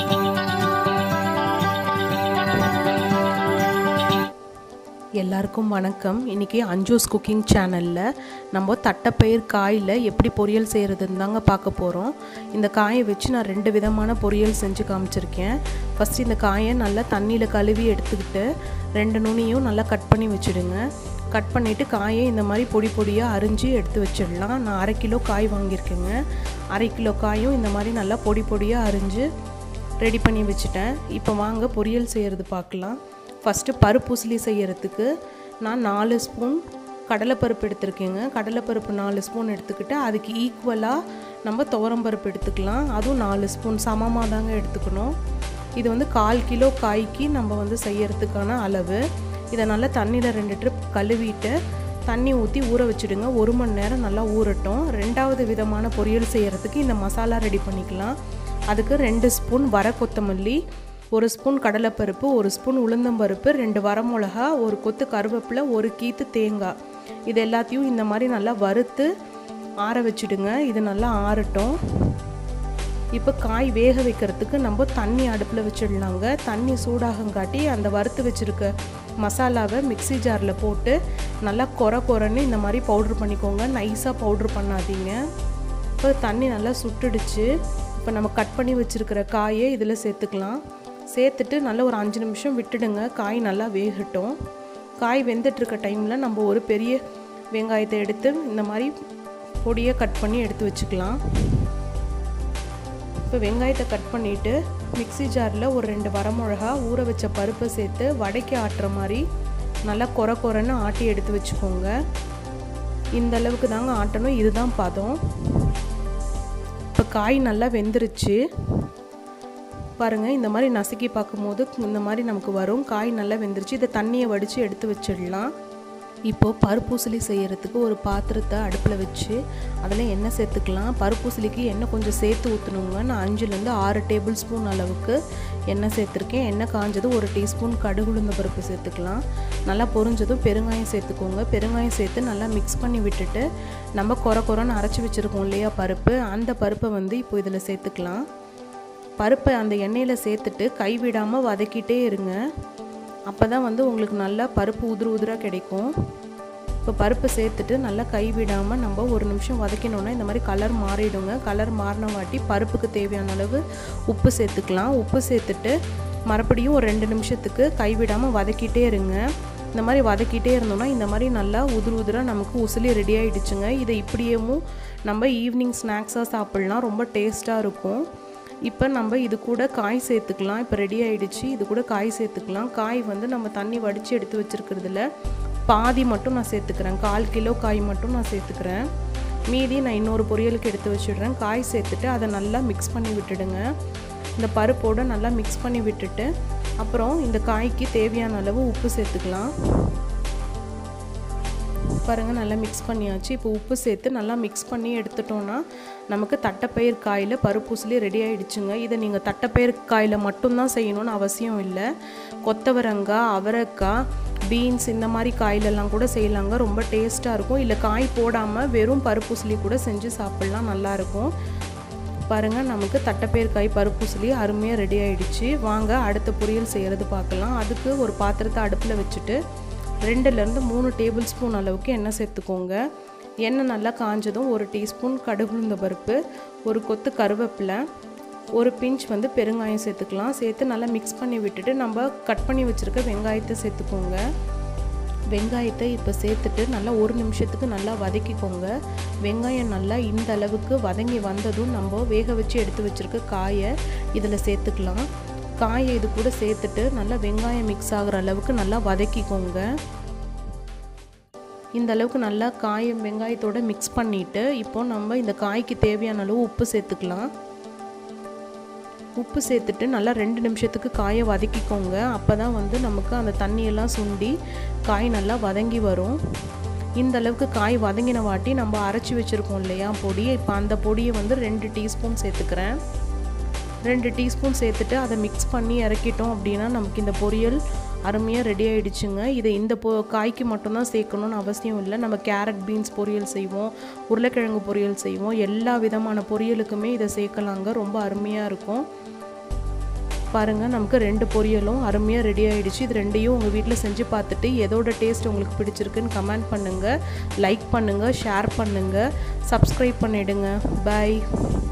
எல்லாருக்கும் வணக்கம் இன்றைக்கி அஞ்சூஸ் குக்கிங் சேனலில் நம்ம தட்டைப்பயிர் காயில் எப்படி பொரியல் செய்கிறதுன்னு தாங்க பார்க்க போகிறோம் இந்த காயை வச்சு நான் ரெண்டு விதமான பொரியல் செஞ்சு காமிச்சிருக்கேன் ஃபஸ்ட்டு இந்த காயை நல்லா தண்ணியில் கழுவி எடுத்துக்கிட்டு ரெண்டு நுனியும் நல்லா கட் பண்ணி வச்சுடுங்க கட் பண்ணிவிட்டு காயை இந்த மாதிரி பொடி பொடியாக அரிஞ்சு எடுத்து வச்சிடலாம் நான் அரை கிலோ காய் வாங்கியிருக்கேங்க அரை கிலோ காயும் இந்த மாதிரி நல்லா பொடி பொடியாக அரிஞ்சு ரெடி பண்ணி வச்சுட்டேன் இப்போ வாங்க பொரியல் செய்கிறது பார்க்கலாம் ஃபஸ்ட்டு பருப்பூசலி செய்கிறதுக்கு நான் நாலு ஸ்பூன் கடலைப்பருப்பு எடுத்திருக்கேங்க கடலைப்பருப்பு நாலு ஸ்பூன் எடுத்துக்கிட்டு அதுக்கு ஈக்குவலாக நம்ம துவரம்பருப்பு எடுத்துக்கலாம் அதுவும் நாலு ஸ்பூன் சமமாக தாங்க எடுத்துக்கணும் இது வந்து கால் கிலோ காய்க்கு நம்ம வந்து செய்யறதுக்கான அளவு இதை நல்லா தண்ணியில் ரெண்டு ட்ரிப் கழுவிட்டு தண்ணி ஊற்றி ஊற வச்சுடுங்க ஒரு மணி நேரம் நல்லா ஊறட்டும் ரெண்டாவது விதமான பொரியல் செய்கிறதுக்கு இந்த மசாலா ரெடி பண்ணிக்கலாம் அதுக்கு ரெண்டு ஸ்பூன் வர கொத்தமல்லி ஒரு ஸ்பூன் கடலைப்பருப்பு ஒரு ஸ்பூன் உளுந்தம்பருப்பு ரெண்டு வரமிளகா ஒரு கொத்து கருவேப்பிலை ஒரு கீத்து தேங்காய் இது எல்லாத்தையும் இந்த மாதிரி நல்லா வறுத்து ஆற வச்சுடுங்க இது நல்லா ஆறட்டும் இப்போ காய் வேக வைக்கிறதுக்கு நம்ம தண்ணி அடுப்பில் வச்சிடலாங்க தண்ணி சூடாகங்காட்டி அந்த வறுத்து வச்சுருக்க மசாலாவை மிக்சி ஜாரில் போட்டு நல்லா கொர கொரன்னு இந்த மாதிரி பவுட்ரு பண்ணிக்கோங்க நைஸாக பவுட்ரு பண்ணாதீங்க இப்போ தண்ணி நல்லா சுட்டுடுச்சு இப்போ நம்ம கட் பண்ணி வச்சுருக்கிற காயை இதில் சேர்த்துக்கலாம் சேர்த்துட்டு நல்லா ஒரு அஞ்சு நிமிஷம் விட்டுடுங்க காய் நல்லா வேகட்டும் காய் வெந்துட்டுருக்க டைமில் நம்ம ஒரு பெரிய வெங்காயத்தை எடுத்து இந்த மாதிரி பொடியை கட் பண்ணி எடுத்து வச்சுக்கலாம் இப்போ வெங்காயத்தை கட் பண்ணிவிட்டு மிக்சி ஜாரில் ஒரு ரெண்டு வரமிளகா ஊற வச்ச பருப்பை சேர்த்து வடைக்கு ஆட்டுற மாதிரி நல்லா கொர கொரன்னு ஆட்டி எடுத்து வச்சுக்கோங்க இந்த அளவுக்கு தாங்க ஆட்டணும் இதுதான் பதம் இப்போ காய் நல்லா வெந்துருச்சு பாருங்கள் இந்த மாதிரி நசுக்கி பார்க்கும்போது இந்த மாதிரி நமக்கு வரும் காய் நல்லா வெந்துருச்சு இதை தண்ணியை வடித்து எடுத்து வச்சிடலாம் இப்போது பருப்பூசலி செய்கிறதுக்கு ஒரு பாத்திரத்தை அடுப்பில் வச்சு அதில் எண்ணெய் சேர்த்துக்கலாம் பருப்பூசலிக்கு எண்ணெய் கொஞ்சம் சேர்த்து ஊற்றணுங்க நான் அஞ்சுலேருந்து ஆறு டேபிள் ஸ்பூன் அளவுக்கு எண்ணெய் சேர்த்துருக்கேன் எண்ணெய் காஞ்சதும் ஒரு டீஸ்பூன் கடுகுளுந்த பருப்பு சேர்த்துக்கலாம் நல்லா பொரிஞ்சதும் பெருங்காயம் சேர்த்துக்கோங்க பெருங்காயம் சேர்த்து நல்லா மிக்ஸ் பண்ணி விட்டுட்டு நம்ம குறை குறைன்னு அரைச்சி வச்சுருக்கோம் இல்லையா பருப்பு அந்த பருப்பை வந்து இப்போ இதில் சேர்த்துக்கலாம் பருப்பை அந்த எண்ணெயில் சேர்த்துட்டு கைவிடாமல் வதக்கிட்டே இருங்க அப்போ தான் வந்து உங்களுக்கு நல்லா பருப்பு உதிரு உதிராக கிடைக்கும் இப்போ பருப்பு சேர்த்துட்டு நல்லா கைவிடாமல் நம்ம ஒரு நிமிஷம் வதக்கினோன்னா இந்த மாதிரி கலர் மாறிடுங்க கலர் மாறின வாட்டி பருப்புக்கு தேவையான அளவு உப்பு சேர்த்துக்கலாம் உப்பு சேர்த்துட்டு மறுபடியும் ஒரு ரெண்டு நிமிஷத்துக்கு கைவிடாமல் வதக்கிட்டே இருங்க இந்த மாதிரி வதக்கிட்டே இருந்தோம்னா இந்த மாதிரி நல்லா உதிர் உதிராக நமக்கு உசிலி ரெடி ஆகிடுச்சுங்க இதை இப்படியேவும் நம்ம ஈவினிங் ஸ்நாக்ஸாக சாப்பிட்லாம் ரொம்ப டேஸ்ட்டாக இருக்கும் இப்போ நம்ம இது கூட காய் சேர்த்துக்கலாம் இப்போ ரெடி ஆகிடுச்சு இது கூட காய் சேர்த்துக்கலாம் காய் வந்து நம்ம தண்ணி வடித்து எடுத்து வச்சுருக்கிறதுல பாதி மட்டும் நான் சேர்த்துக்கிறேன் கால் கிலோ காய் மட்டும் நான் சேர்த்துக்கிறேன் மீதி நான் இன்னொரு பொரியலுக்கு எடுத்து வச்சிடுறேன் காய் சேர்த்துட்டு அதை நல்லா மிக்ஸ் பண்ணி விட்டுடுங்க இந்த பருப்போடு நல்லா மிக்ஸ் பண்ணி விட்டுட்டு அப்புறம் இந்த காய்க்கு தேவையான அளவு உப்பு சேர்த்துக்கலாம் பாருங்கள் நல்லா மிக்ஸ் பண்ணியாச்சு இப்போ உப்பு சேர்த்து நல்லா மிக்ஸ் பண்ணி எடுத்துட்டோன்னா நமக்கு தட்டைப்பயிர் காயில் பருப்பூசலி ரெடி ஆகிடுச்சுங்க இதை நீங்கள் தட்டைப்பயிர் காயில் மட்டும்தான் செய்யணும்னு அவசியம் இல்லை கொத்தவரங்காய் அவரைக்காய் பீன்ஸ் இந்த மாதிரி காயிலெல்லாம் கூட செய்யலாங்க ரொம்ப டேஸ்ட்டாக இருக்கும் இல்லை காய் போடாமல் வெறும் பருப்பூசலி கூட செஞ்சு சாப்பிட்லாம் நல்லாயிருக்கும் பாருங்கள் நமக்கு தட்டைப்பயிர் காய் பருப்பூசலி அருமையாக ரெடி ஆகிடுச்சு வாங்க அடுத்த பொரியல் செய்கிறது பார்க்கலாம் அதுக்கு ஒரு பாத்திரத்தை அடுப்பில் வச்சுட்டு ரெண்டுலேருந்து மூணு டேபிள் ஸ்பூன் அளவுக்கு எண்ணெய் சேர்த்துக்கோங்க எண்ணெய் நல்லா காஞ்சதும் ஒரு டீஸ்பூன் கடுகுளுந்த பருப்பு ஒரு கொத்து கருவேப்பிலை ஒரு பிஞ்ச் வந்து பெருங்காயம் சேர்த்துக்கலாம் சேர்த்து நல்லா மிக்ஸ் பண்ணி விட்டுட்டு நம்ம கட் பண்ணி வச்சுருக்க வெங்காயத்தை சேர்த்துக்கோங்க வெங்காயத்தை இப்போ சேர்த்துட்டு நல்லா ஒரு நிமிஷத்துக்கு நல்லா வதக்கிக்கோங்க வெங்காயம் நல்லா இந்த அளவுக்கு வதங்கி வந்ததும் நம்ம வேக வச்சு எடுத்து வச்சுருக்க காயை இதில் சேர்த்துக்கலாம் காயை இது கூட சேர்த்துட்டு நல்லா வெங்காயம் மிக்ஸ் ஆகிற அளவுக்கு நல்லா வதக்கிக்கோங்க இந்த அளவுக்கு நல்லா காயம் வெங்காயத்தோடு மிக்ஸ் பண்ணிவிட்டு இப்போ நம்ம இந்த காய்க்கு தேவையான அளவு உப்பு சேர்த்துக்கலாம் உப்பு சேர்த்துட்டு நல்லா ரெண்டு நிமிஷத்துக்கு காயை வதக்கிக்கோங்க அப்போ தான் வந்து நமக்கு அந்த தண்ணியெல்லாம் சுண்டி காய் நல்லா வதங்கி வரும் இந்த அளவுக்கு காய் வதங்கின வாட்டி நம்ம அரைச்சி வச்சுருக்கோம் இல்லையா பொடியை இப்போ அந்த பொடியை வந்து ரெண்டு டீஸ்பூன் சேர்த்துக்கிறேன் ரெண்டு டீஸ்பூன் சேர்த்துட்டு அதை மிக்ஸ் பண்ணி இறக்கிட்டோம் அப்படின்னா நமக்கு இந்த பொரியல் அருமையாக ரெடி ஆகிடுச்சுங்க இதை இந்த பொ காய்க்கு மட்டும்தான் சேர்க்கணும்னு அவசியம் இல்லை நம்ம கேரட் பீன்ஸ் பொரியல் செய்வோம் உருளைக்கிழங்கு பொரியல் செய்வோம் எல்லா விதமான பொரியலுக்குமே இதை சேர்க்கலாங்க ரொம்ப அருமையாக இருக்கும் பாருங்கள் நமக்கு ரெண்டு பொரியலும் அருமையாக ரெடி ஆகிடுச்சு இது ரெண்டையும் உங்கள் வீட்டில் செஞ்சு பார்த்துட்டு எதோட டேஸ்ட் உங்களுக்கு பிடிச்சிருக்குன்னு கமெண்ட் பண்ணுங்கள் லைக் பண்ணுங்கள் ஷேர் பண்ணுங்கள் சப்ஸ்கிரைப் பண்ணிவிடுங்க பாய்